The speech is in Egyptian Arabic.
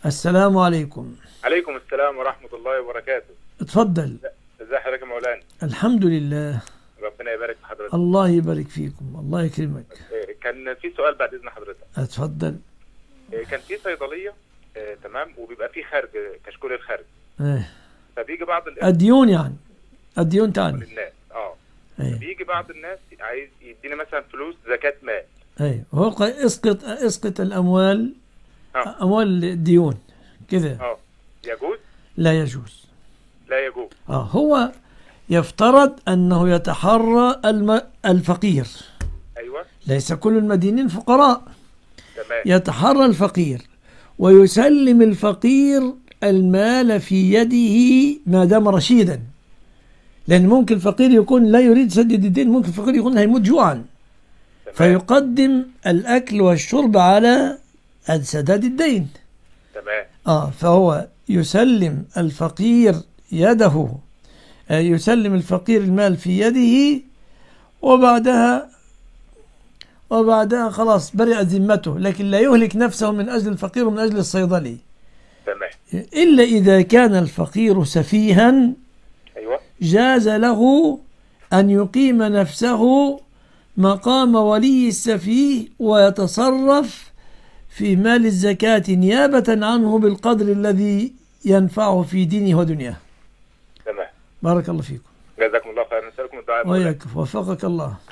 السلام عليكم عليكم السلام ورحمة الله وبركاته اتفضل ازي حضرتك يا مولانا الحمد لله ربنا يبارك في حضرتك الله يبارك فيكم الله يكرمك إيه، كان في سؤال بعد اذن حضرتك اتفضل إيه، كان في صيدلية إيه، تمام وبيبقى في خرج كشكول الخرج ايه فبيجي بعض ال- الديون يعني الديون تعني للناس اه ايه بيجي بعض الناس عايز يديني مثلا فلوس زكاة مال ايه هو ق- اسقط اسقط الاموال اه اموال الديون كذا اه يجوز لا يجوز لا يجوز اه هو يفترض انه يتحرى الم... الفقير ايوه ليس كل المدينين فقراء تمام يتحرى الفقير ويسلم الفقير المال في يده ما دام رشيدا لأن ممكن الفقير يكون لا يريد سدد الدين ممكن الفقير يكون هيموت جوعا تمام فيقدم الأكل والشرب على سداد الدين تمام آه فهو يسلم الفقير يده آه يسلم الفقير المال في يده وبعدها وبعدها خلاص برئت ذمته لكن لا يهلك نفسه من أجل الفقير ومن أجل الصيدلي تمام إلا إذا كان الفقير سفيها ايوه جاز له أن يقيم نفسه مقام ولي السفيه ويتصرف في مال الزكاة نيابة عنه بالقدر الذي ينفعه في دينه ودنياه تمام بارك الله فيكم جزاكم الله خيرا نسألكم الدعاء يا مولانا. وإياك وفقك الله